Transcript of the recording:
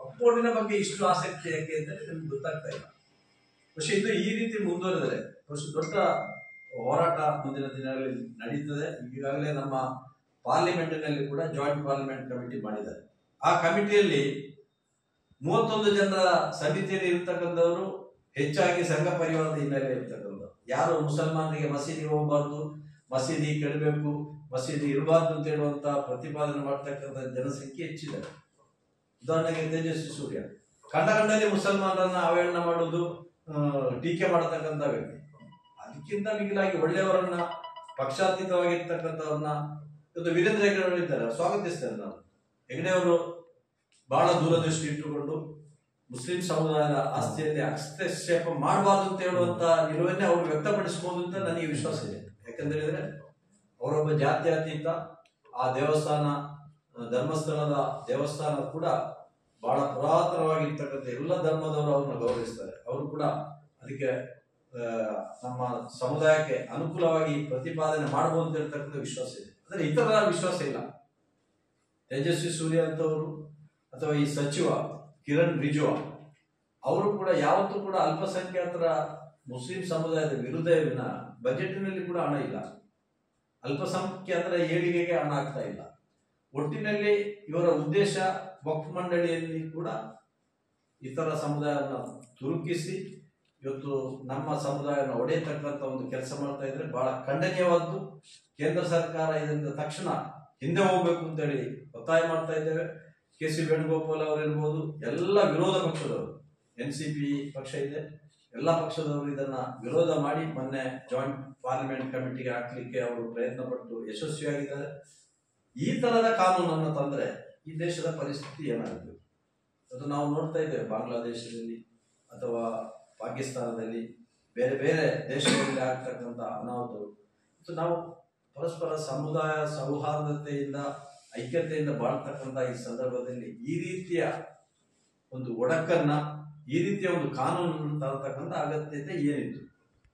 ಒಕ್ಕೋಟಿನ ಬಗ್ಗೆ ಇಷ್ಟು ಆಸಕ್ತಿ ಯಾಕೆ ಅಂತ ನಮ್ಗೆ ಗೊತ್ತಾಗ್ತಾ ಇಲ್ಲ പക്ഷെ ಇದು ಈ ರೀತಿ ಮುಂದುವರೆದರೆ ಬಹುಶಃ ದೊಡ್ಡ ಹೋರಾಟ ಮುಂದಿನ ದಿನಗಳಲ್ಲಿ ನಡೀತದೆ ಈಗಾಗಲೇ ನಮ್ಮ ಪಾರ್ಲಿಮೆಂಟಿನಲ್ಲಿ ಕೂಡ ಜಾಯಿಂಟ್ ಪಾರ್ಲಿಮೆಂಟ್ ಕಮಿಟಿ ಮಾಡಿದ್ದಾರೆ ಆ ಕಮಿಟಿಯಲ್ಲಿ ಮೂವತ್ತೊಂದು ಜನರ ಸಮಿತಿಯಲ್ಲಿ ಇರ್ತಕ್ಕಂಥವರು ಹೆಚ್ಚಾಗಿ ಸಂಘ ಪರಿವಾರದ ಹಿನ್ನೆಲೆ ಇರ್ತಕ್ಕಂಥವ್ರು ಯಾರು ಮುಸಲ್ಮಾನರಿಗೆ ಮಸೀದಿ ಹೋಗಬಾರ್ದು ಮಸೀದಿ ಕೆಡಬೇಕು ಮಸೀದಿ ಇರಬಾರ್ದು ಅಂತ ಹೇಳುವಂತ ಪ್ರತಿಪಾದನೆ ಮಾಡ್ತಕ್ಕಂಥ ಜನಸಂಖ್ಯೆ ಹೆಚ್ಚಿದೆ ಉದಾಹರಣೆಗೆ ತೇಜಸ್ವಿ ಸೂರ್ಯ ಕಂಡ ಕಂಡಲ್ಲಿ ಮುಸಲ್ಮಾನರನ್ನ ಅವಹೇಳನ ಮಾಡುವುದು ಆ, ಟೀಕೆ ಮಾಡತಕ್ಕಂಥ ವ್ಯಕ್ತಿ ಅದಕ್ಕಿಂತ ಮಿಗಿಲಾಗಿ ಒಳ್ಳೆಯವರನ್ನ ಪಕ್ಷಾತೀತವಾಗಿರ್ತಕ್ಕಂಥವ್ರನ್ನ ಇವತ್ತು ವೀರೇಂದ್ರ ಹೆಗಡೆ ಅವರು ಇದ್ದಾರೆ ಸ್ವಾಗತಿಸ್ತೇನೆ ನಾವು ಹೆಗಡೆ ಅವರು ಬಹಳ ದೂರದೃಷ್ಟಿ ಇಟ್ಟುಕೊಂಡು ಮುಸ್ಲಿಂ ಸಮುದಾಯದ ಆಸ್ತಿಯಲ್ಲಿ ಹಸ್ತಕ್ಷೇಪ ಮಾಡಬಾರ್ದು ಅಂತ ಹೇಳುವಂತ ನಿಲುವನ್ನೇ ಅವರು ವ್ಯಕ್ತಪಡಿಸಬಹುದು ಅಂತ ನನಗೆ ವಿಶ್ವಾಸ ಇದೆ ಯಾಕಂತ ಹೇಳಿದ್ರೆ ಅವರೊಬ್ಬ ಜಾತ್ಯತೀತ ಆ ದೇವಸ್ಥಾನ ಆ, ಧರ್ಮಸ್ಥಳದ ದೇವಸ್ಥಾನ ಕೂಡ ಬಹಳ ಪುರಾತನವಾಗಿರ್ತಕ್ಕಂಥ ಎಲ್ಲ ಧರ್ಮದವರು ಅವ್ರನ್ನ ಗೌರವಿಸ್ತಾರೆ ಅವರು ಕೂಡ ಅದಕ್ಕೆ ಆ, ನಮ್ಮ ಸಮುದಾಯಕ್ಕೆ ಅನುಕೂಲವಾಗಿ ಪ್ರತಿಪಾದನೆ ಮಾಡಬಹುದು ಅಂತ ಹೇಳ್ತಕ್ಕಂಥ ವಿಶ್ವಾಸ ಇದೆ ಆದರೆ ಇತರ ವಿಶ್ವಾಸ ಇಲ್ಲ ತೇಜಸ್ವಿ ಸೂರ್ಯ ಅಂತವರು ಅಥವಾ ಈ ಸಚಿವ ಕಿರಣ್ ರಿಜಿಜು ಅವರು ಕೂಡ ಯಾವತ್ತೂ ಕೂಡ ಅಲ್ಪಸಂಖ್ಯಾತರ ಮುಸ್ಲಿಂ ಸಮುದಾಯದ ವಿರುದ್ಧ ವಿನ ಬಜೆಟ್ನಲ್ಲಿ ಕೂಡ ಹಣ ಇಲ್ಲ ಅಲ್ಪಸಂಖ್ಯಾತರ ಏಳಿಗೆಗೆ ಹಣ ಆಗ್ತಾ ಇಲ್ಲ ಒಟ್ಟಿನಲ್ಲಿ ಇವರ ಉದ್ದೇಶ ವಕ್ಫ್ ಮಂಡಳಿಯಲ್ಲಿ ಕೂಡ ಇತರ ಸಮುದಾಯವನ್ನು ತುರುಕಿಸಿ ಇವತ್ತು ನಮ್ಮ ಸಮುದಾಯವನ್ನು ಒಡೆಯತಕ್ಕಂಥ ಒಂದು ಕೆಲಸ ಮಾಡ್ತಾ ಇದ್ರೆ ಬಹಳ ಖಂಡನೀಯವಾದ್ದು ಕೇಂದ್ರ ಸರ್ಕಾರ ಇದರಿಂದ ತಕ್ಷಣ ಹಿಂದೆ ಹೋಗ್ಬೇಕು ಅಂತೇಳಿ ಒತ್ತಾಯ ಮಾಡ್ತಾ ಇದ್ದೇವೆ ಕೆ ಸಿ ವೇಣುಗೋಪಾಲ್ ಅವರಿರ್ಬೋದು ಎಲ್ಲ ವಿರೋಧ ಪಕ್ಷದವರು ಎನ್ ಸಿ ಪಿ ಪಕ್ಷ ಇದೆ ಎಲ್ಲ ಪಕ್ಷದವರು ಇದನ್ನ ವಿರೋಧ ಮಾಡಿ ಮೊನ್ನೆ ಜಾಯಿಂಟ್ ಪಾರ್ಲಿಮೆಂಟ್ ಕಮಿಟಿಗೆ ಹಾಕ್ಲಿಕ್ಕೆ ಅವರು ಪ್ರಯತ್ನ ಪಟ್ಟು ಯಶಸ್ವಿಯಾಗಿದ್ದಾರೆ ಈ ತರದ ಕಾನೂನನ್ನು ತಂದ್ರೆ ಈ ದೇಶದ ಪರಿಸ್ಥಿತಿ ಏನಾಗಬೇಕು ಅದು ನಾವು ನೋಡ್ತಾ ಇದ್ದೇವೆ ಬಾಂಗ್ಲಾದೇಶದಲ್ಲಿ ಅಥವಾ ಪಾಕಿಸ್ತಾನದಲ್ಲಿ ಬೇರೆ ಬೇರೆ ದೇಶಗಳಲ್ಲಿ ಆಗ್ತಕ್ಕಂಥ ಅನಾಹುತಗಳು ಮತ್ತು ನಾವು ಪರಸ್ಪರ ಸಮುದಾಯ ಸೌಹಾರ್ದತೆಯಿಂದ ಐಕ್ಯತೆಯಿಂದ ಬಾಳ್ತಕ್ಕಂಥ ಈ ಸಂದರ್ಭದಲ್ಲಿ ಈ ರೀತಿಯ ಒಂದು ಒಡಕನ್ನ ಈ ರೀತಿಯ ಒಂದು ಕಾನೂನನ್ನು ತರತಕ್ಕಂಥ ಅಗತ್ಯತೆ ಏನಿತ್ತು